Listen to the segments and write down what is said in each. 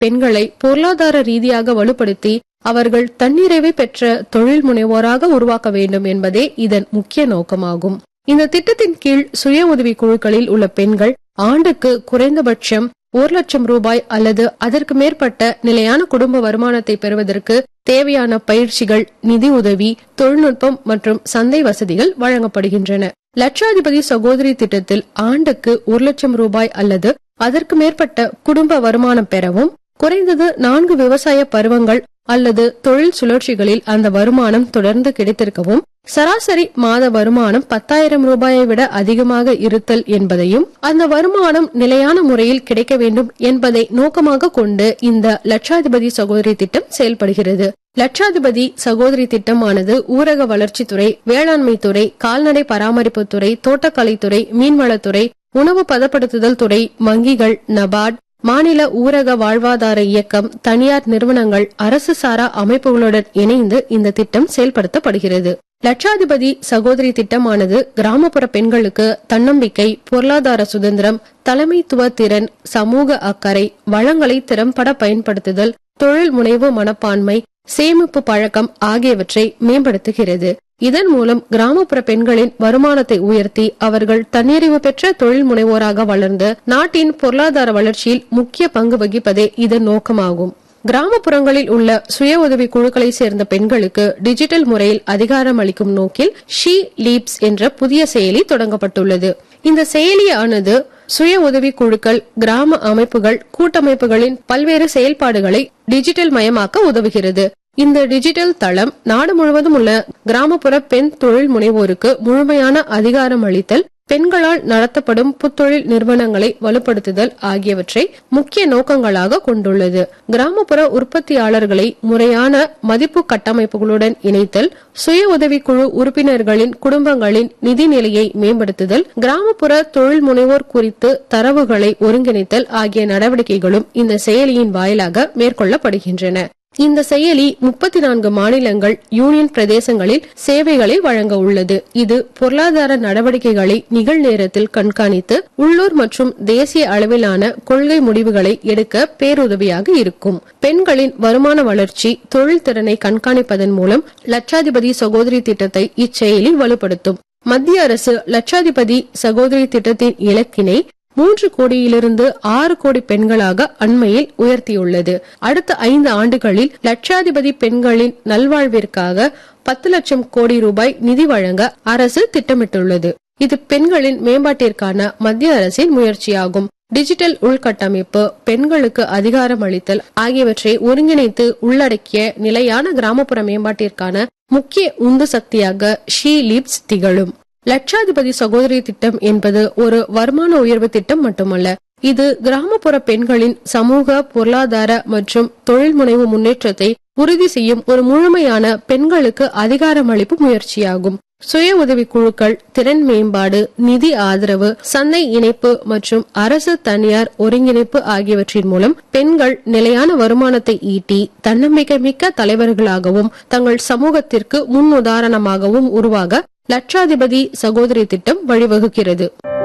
பெண்களை பொருளாதார ரீதியாக வலுப்படுத்தி அவர்கள் தன்னிறைவை பெற்ற தொழில் முனைவோராக உருவாக்க வேண்டும் என்பதே இதன் முக்கிய நோக்கமாகும் இந்த திட்டத்தின் கீழ் சுய உதவி குழுக்களில் உள்ள பெண்கள் ஆண்டுக்கு குறைந்தபட்சம் ஒரு லட்சம் ரூபாய் அல்லது அதற்கு மேற்பட்ட நிலையான குடும்ப வருமானத்தை பெறுவதற்கு தேவையான பயிற்சிகள் நிதி உதவி தொழில்நுட்பம் மற்றும் சந்தை வசதிகள் வழங்கப்படுகின்றன லட்சாதிபதி சகோதரி திட்டத்தில் ஆண்டுக்கு ஒரு லட்சம் ரூபாய் அல்லது அதற்கு மேற்பட்ட குடும்ப வருமானம் பெறவும் குறைந்தது நான்கு விவசாய பருவங்கள் அல்லது தொழில் சுழற்சிகளில் அந்த வருமானம் தொடர்ந்து கிடைத்திருக்கவும் சராசரி மாத வருமானம் பத்தாயிரம் ரூபாயை விட அதிகமாக இருத்தல் என்பதையும் அந்த வருமானம் நிலையான முறையில் கிடைக்க வேண்டும் என்பதை நோக்கமாக கொண்டு இந்த லட்சாதிபதி சகோதரி திட்டம் செயல்படுகிறது லட்சாதிபதி சகோதரி திட்டமானது ஊரக வளர்ச்சித்துறை வேளாண்மை துறை கால்நடை பராமரிப்புத்துறை தோட்டக்கலைத்துறை மீன்வளத்துறை உணவு பதப்படுத்துதல் துறை வங்கிகள் நபார்ட் மாநில ஊரக வாழ்வாதார இயக்கம் தனியார் நிறுவனங்கள் அரசு சாரா அமைப்புகளுடன் இணைந்து இந்த திட்டம் செயல்படுத்தப்படுகிறது லட்சாதிபதி சகோதரி திட்டமானது கிராமப்புற பெண்களுக்கு தன்னம்பிக்கை பொருளாதார சுதந்திரம் தலைமைத்துவ திறன் சமூக அக்கறை வளங்களை திறம்பட பயன்படுத்துதல் தொழில் முனைவு மனப்பான்மை சேமிப்பு பழக்கம் ஆகியவற்றை மேம்படுத்துகிறது இதன் மூலம் கிராமப்புற பெண்களின் வருமானத்தை உயர்த்தி அவர்கள் தன்னிறைவு பெற்ற தொழில் முனைவோராக வளர்ந்து நாட்டின் பொருளாதார வளர்ச்சியில் முக்கிய பங்கு வகிப்பதே இதன் நோக்கமாகும் கிராமப்புறங்களில் உள்ள சுய உதவி குழுக்களை சேர்ந்த பெண்களுக்கு டிஜிட்டல் முறையில் அதிகாரம் அளிக்கும் நோக்கில் ஷீ லீப்ஸ் என்ற புதிய செயலி தொடங்கப்பட்டுள்ளது இந்த செயலியானது சுய உதவி குழுக்கள் கிராம அமைப்புகள் கூட்டமைப்புகளின் பல்வேறு செயல்பாடுகளை டிஜிட்டல் மயமாக்க உதவுகிறது இந்த டிஜிட்டல் தளம் நாடு முழுவதும் உள்ள கிராமப்புற பெண் தொழில் முனைவோருக்கு முழுமையான அதிகாரம் அளித்தல் பெண்களால் நடத்தப்படும் புத்தொழில் நிறுவனங்களை வலுப்படுத்துதல் ஆகியவற்றை முக்கிய நோக்கங்களாக கொண்டுள்ளது கிராமப்புற உற்பத்தியாளர்களை முறையான மதிப்பு கட்டமைப்புகளுடன் இணைத்தல் சுய உதவிக்குழு உறுப்பினர்களின் குடும்பங்களின் நிதி நிலையை மேம்படுத்துதல் கிராமப்புற தொழில் முனைவோர் குறித்து தரவுகளை ஒருங்கிணைத்தல் ஆகிய நடவடிக்கைகளும் இந்த செயலியின் வாயிலாக மேற்கொள்ளப்படுகின்றன இந்த செயலி முப்பத்தி நான்கு மாநிலங்கள் யூனியன் பிரதேசங்களில் சேவைகளை வழங்க உள்ளது இது பொருளாதார நடவடிக்கைகளை நிகழ்நேரத்தில் கண்காணித்து உள்ளூர் மற்றும் தேசிய அளவிலான கொள்கை முடிவுகளை எடுக்க பேருதவியாக இருக்கும் பெண்களின் வருமான வளர்ச்சி தொழில் திறனை கண்காணிப்பதன் மூலம் லட்சாதிபதி சகோதரி திட்டத்தை இச்செயலி வலுப்படுத்தும் மத்திய அரசு லட்சாதிபதி சகோதரி திட்டத்தின் இலக்கினை மூன்று கோடியிலிருந்து ஆறு கோடி பெண்களாக அண்மையில் உயர்த்தியுள்ளது அடுத்த ஐந்து ஆண்டுகளில் லட்சாதிபதி பெண்களின் நல்வாழ்விற்காக பத்து லட்சம் கோடி ரூபாய் நிதி வழங்க அரசு திட்டமிட்டுள்ளது இது பெண்களின் மேம்பாட்டிற்கான மத்திய அரசின் முயற்சியாகும் டிஜிட்டல் உள்கட்டமைப்பு பெண்களுக்கு அதிகாரம் அளித்தல் ஆகியவற்றை ஒருங்கிணைத்து உள்ளடக்கிய நிலையான கிராமப்புற மேம்பாட்டிற்கான முக்கிய உந்து சக்தியாக ஷீ லீப்ஸ் திகழும் லட்சாதிபதி சகோதரி திட்டம் என்பது ஒரு வருமான உயர்வு திட்டம் மட்டுமல்ல இது கிராமப்புற பெண்களின் சமூக பொருளாதார மற்றும் தொழில் முனைவு முன்னேற்றத்தை உறுதி செய்யும் ஒரு முழுமையான பெண்களுக்கு அதிகாரமளிப்பு முயற்சியாகும் சுய உதவி குழுக்கள் திறன் மேம்பாடு நிதி ஆதரவு சந்தை இணைப்பு மற்றும் அரசு தனியார் ஒருங்கிணைப்பு ஆகியவற்றின் மூலம் பெண்கள் நிலையான வருமானத்தை ஈட்டி தன்னம்பிக்கை மிக்க தலைவர்களாகவும் தங்கள் சமூகத்திற்கு முன் உதாரணமாகவும் உருவாக லட்சாதிபதி சகோதரி திட்டம் வழிவகுக்கிறது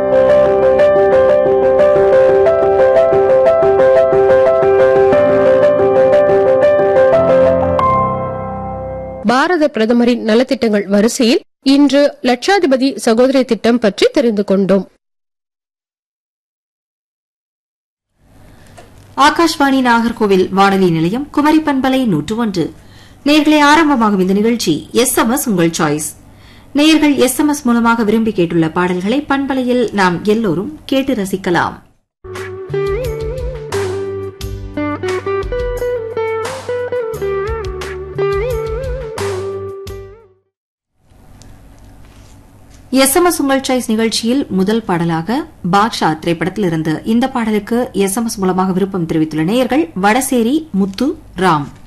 பாரத பிரதமரின் நலத்திட்டங்கள் வரிசையில் இன்று லட்சாதிபதி சகோதரி திட்டம் பற்றி தெரிந்து கொண்டோம் ஆகாஷ்வாணி நாகர்கோவில் வானொலி நிலையம் குமரி பண்பலை நூற்று ஒன்று நேர்களை ஆரம்பமாகும் இந்த நிகழ்ச்சி எஸ் எம் எஸ் உங்கள் சாய்ஸ் நேயர்கள் எஸ் எம் எஸ் மூலமாக விரும்பி கேட்டுள்ள பாடல்களை பண்பலையில் நாம் எல்லோரும் கேட்டு ரசிக்கலாம் எஸ் எம் எஸ் உங்கள் சாய்ஸ் நிகழ்ச்சியில் முதல் பாடலாக பாட்ஷா திரைப்படத்திலிருந்து இந்த பாடலுக்கு எஸ் எம் எஸ் மூலமாக விருப்பம் தெரிவித்துள்ள நேயர்கள் வடசேரி முத்து ராம்